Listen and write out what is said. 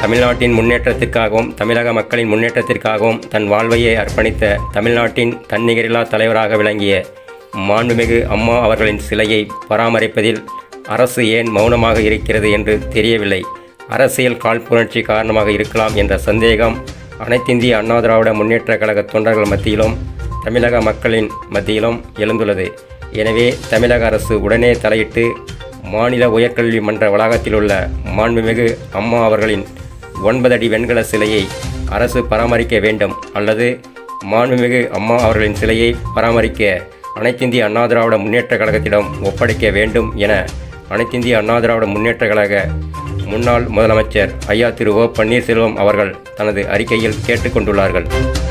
தமிழ்நாட்டின் முன்னேற்றத்திற்காகவும் தமிழக மக்களின் முன்னேற்றத்திற்காகவும் தன் வாழ்வையே அர்ப்பணித்த தமிழ்நாட்டின் தன்னிகரில்லா தலைவராக விளங்கிய மாண்புமிகு அம்மா அவர்களின் சிலையை பராமரிப்பதில் அரசு ஏன் மௌனமாக இருக்கிறது என்று தெரியவில்லை அரசியல் காழ்ப்புணர்ச்சி காரணமாக இருக்கலாம் என்ற சந்தேகம் அனைத்திந்திய அண்ணா திராவிட முன்னேற்றக் கழக தொண்டர்கள் மத்தியிலும் தமிழக மக்களின் மத்தியிலும் எழுந்துள்ளது எனவே தமிழக அரசு உடனே தலையிட்டு மாநில உயர்கல்வி மன்ற வளாகத்தில் உள்ள மாண்புமிகு அம்மா அவர்களின் ஒன்பது அடி வெண்கல சிலையை அரசு பராமரிக்க வேண்டும் அல்லது மாண்புமிகு அம்மா அவர்களின் சிலையை பராமரிக்க அனைத்திந்திய அண்ணா திராவிட முன்னேற்றக் கழகத்திடம் ஒப்படைக்க வேண்டும் என அனைத்திந்திய அண்ணா திராவிட முன்னேற்றக் கழக முன்னாள் முதலமைச்சர் ஐயா திரு ஓ பன்னீர்செல்வம் அவர்கள் தனது அறிக்கையில் கேட்டுக்கொண்டுள்ளார்கள்